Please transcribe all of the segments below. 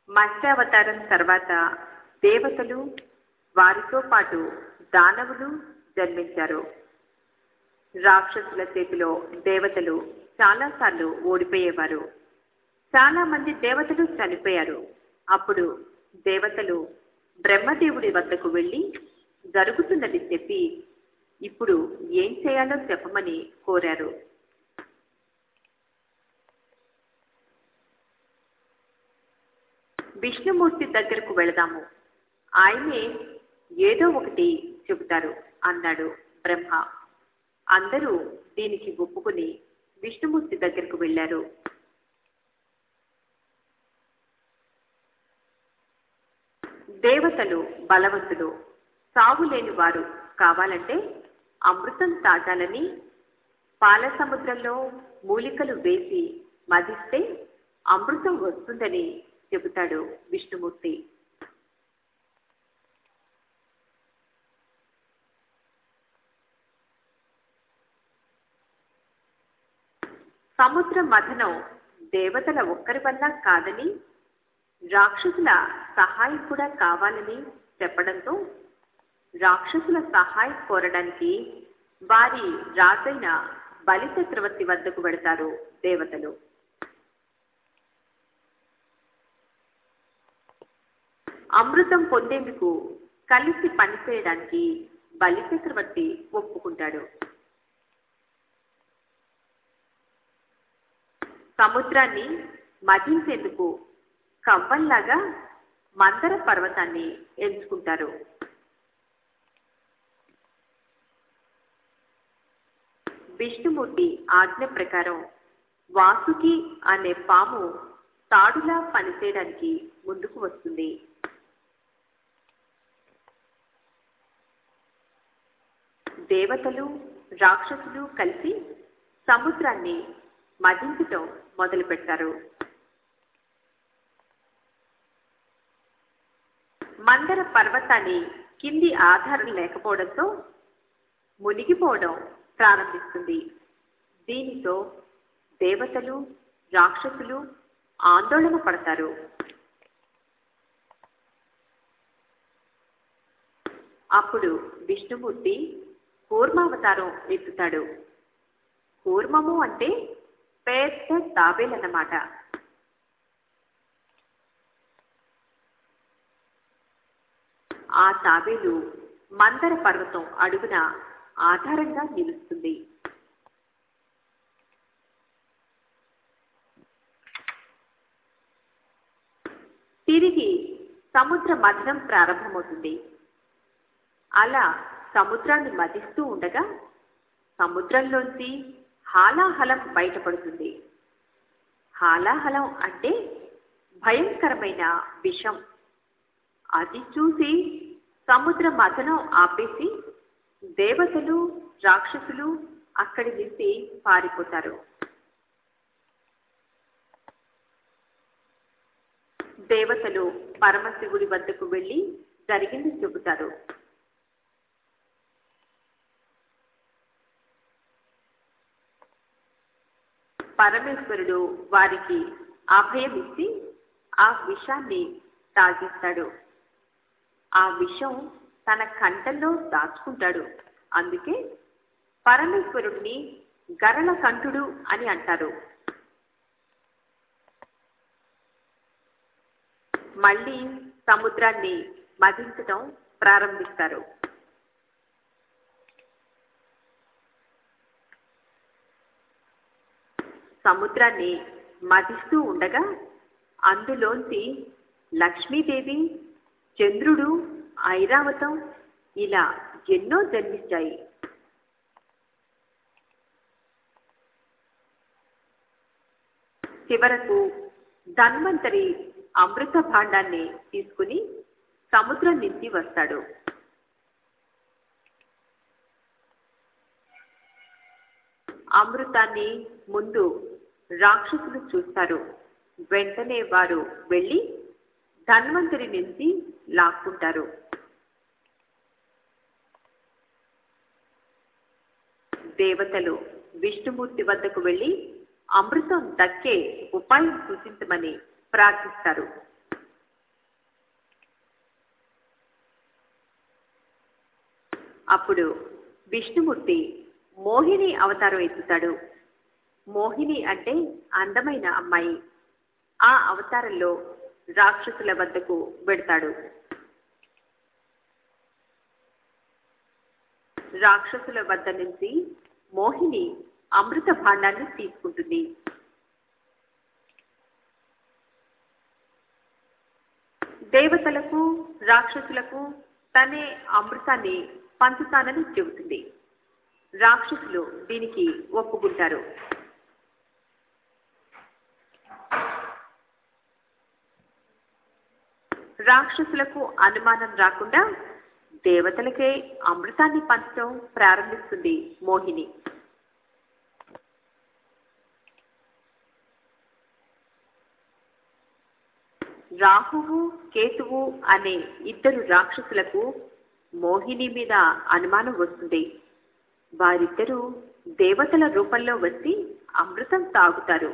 మత్స్యావతారం తర్వాత దేవతలు వారితో పాటు దానవులు జన్మించారు రాక్షసుల చేతిలో దేవతలు చాలాసార్లు ఓడిపోయేవారు చాలా మంది దేవతలు చనిపోయారు అప్పుడు దేవతలు బ్రహ్మదేవుడి వద్దకు వెళ్ళి జరుగుతున్నది చెప్పి ఇప్పుడు ఏం చేయాలో చెప్పమని కోరారు విష్ణుమూర్తి దగ్గరకు వెళదాము ఆయనే ఏదో ఒకటి చెబుతారు అన్నాడు బ్రహ్మ అందరూ దీనికి ఒప్పుకుని విష్ణుమూర్తి దగ్గరకు వెళ్ళారు దేవతలు బలవంతులు సాగు లేని వారు కావాలంటే అమృతం తాగాలని పాల సముద్రంలో మూలికలు వేసి మదిస్తే అమృతం వస్తుందని చెబుతాడు విష్ణుమూర్తి సముద్ర మథనం దేవతల ఒక్కరి వల్ల కాదని రాక్షసుల సహాయం కూడా కావాలని చెప్పడంతో రాక్షసుల సహాయం కోరడానికి వారి రాజైన బలి చక్రవర్తి వద్దకు వెడతారు దేవతలు అమృతం పొందేందుకు కలిసి పనిచేయడానికి బలి చక్రవర్తి ఒప్పుకుంటాడు సముద్రాన్ని మదించేందుకు కవ్వంలాగా మందర పర్వతాన్ని ఎంచుకుంటారు విష్ణుమూర్తి ఆజ్ఞ ప్రకారం వాసుకి అనే పాము తాడులా పనిచేయడానికి ముందుకు వస్తుంది దేవతలు రాక్షసులు కలిసి సముద్రాన్ని మదించటం మొదలు పెట్టారు మందర పర్వతాన్ని కింది ఆధారం లేకపోవడంతో మునిగిపోవడం ప్రారంభిస్తుంది దీనితో దేవతలు రాక్షసులు ఆందోళన పడతారు అప్పుడు విష్ణుమూర్తి కూర్మావతారం ఎత్తుతాడు కూర్మము అంటే పెద్ద తాబేలన్నమాట ఆ తాబేలు మందర పర్వతం అడుగున ఆధారంగా నిలుస్తుంది తిరిగి సముద్ర మథనం ప్రారంభమవుతుంది అలా సముద్రాన్ని మదిస్తూ ఉండగా సముద్రంలోంచి హాలాహలం బయటపడుతుంది హాలాహలం అంటే భయంకరమైన విషం అది చూసి సముద్ర మథనం ఆపేసి దేవతలు రాక్షసులు అక్కడి నుంచి పారిపోతారు దేవతలు పరమశివుడి వద్దకు వెళ్ళి జరిగింది చెబుతారు పరమేశ్వరుడు వారికి అభయం ఇచ్చి ఆ విషాన్ని తాగిస్తాడు ఆ విషం తన కంఠంలో దాచుకుంటాడు అందుకే పరమేశ్వరుడిని గరళ కంఠుడు అని అంటారు మళ్ళీ సముద్రాన్ని మదించటం ప్రారంభిస్తారు సముద్రాన్ని మదిస్తూ ఉండగా అందులోంచి లక్ష్మీదేవి చంద్రుడు ఐరావతం ఇలా ఎన్నో జన్మించాయి చివరకు ధన్వంతరి అమృత భాండాన్ని తీసుకుని సముద్రం నుంచి వస్తాడు అమృతాన్ని ముందు రాక్షసులు చూస్తారు వెంటనే వారు వెళ్ళి ధన్వంతరి నుంచి లాక్కుంటారు దేవతలు విష్ణుమూర్తి వద్దకు వెళ్ళి అమృతం దక్కే ఉపాయం సూచించమని ప్రార్థిస్తారు అప్పుడు విష్ణుమూర్తి మోహిని అవతారం ఎత్తుతాడు మోహిని అంటే అందమైన అమ్మాయి ఆ అవతారంలో రాక్షసుల వద్దకు వెడతాడు రాక్షసుల వద్ద నుంచి మోహిని అమృత భాండాన్ని తీసుకుంటుంది దేవతలకు రాక్షసులకు తనే అమృతాన్ని పంచుతానని చెబుతుంది రాక్షసులు దీనికి ఒప్పుకుంటారు రాక్షసులకు అనుమానం రాకుండా దేవతలకే అమృతాన్ని పంచడం ప్రారంభిస్తుంది మోహిని రాహువు కేతువు అనే ఇద్దరు రాక్షసులకు మోహిని మీద అనుమానం వస్తుంది వారిద్దరూ దేవతల రూపంలో వచ్చి అమృతం తాగుతారు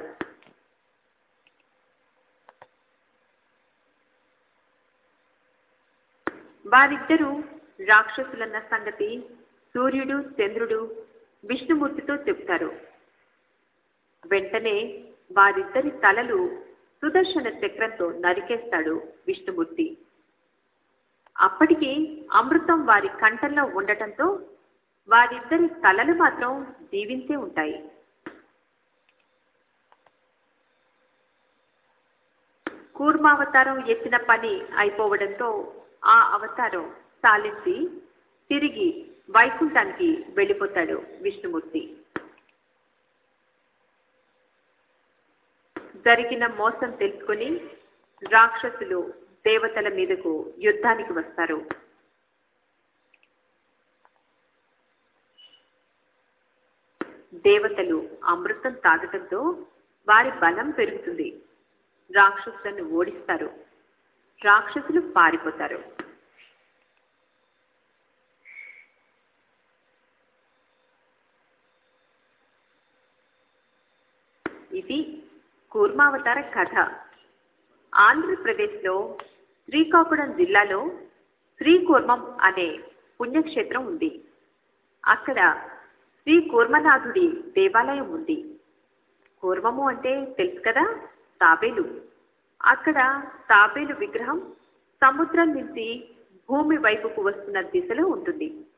వారిద్దరూ రాక్షసులన్న సంగతి సూర్యుడు చంద్రుడు విష్ణుమూర్తితో చెప్తారు వెంటనే వారిద్దరి తలలు సుదర్శన చక్రంతో నరికేస్తాడు విష్ణుమూర్తి అప్పటికి అమృతం వారి కంఠంలో ఉండటంతో వారిద్దరి తలలు మాత్రం జీవించే ఉంటాయి కూర్మావతారం ఎత్తిన పని అయిపోవడంతో ఆ అవతారం సాలించి తిరిగి వైకుంఠానికి వెళ్ళిపోతాడు విష్ణుమూర్తి జరిగిన మోసం తెలుసుకుని రాక్షసులు దేవతల మీదకు యుద్ధానికి వస్తారు దేవతలు అమృతం తాగటంతో వారి బలం పెరుగుతుంది రాక్షసులను ఓడిస్తారు రాక్షసులు పారిపోతారు ఇది కూర్మావతార కథ ఆంధ్రప్రదేశ్లో శ్రీకాకుళం జిల్లాలో శ్రీకూర్మం అనే పుణ్యక్షేత్రం ఉంది అక్కడ శ్రీ కూర్మనాథుడి దేవాలయం ఉంది కూర్మము అంటే తెలుసు కదా తాబేలు అక్కడ తాబేలు విగ్రహం సముద్రం నుంచి భూమి వైపుకు వస్తున్న దిశలో ఉంటుంది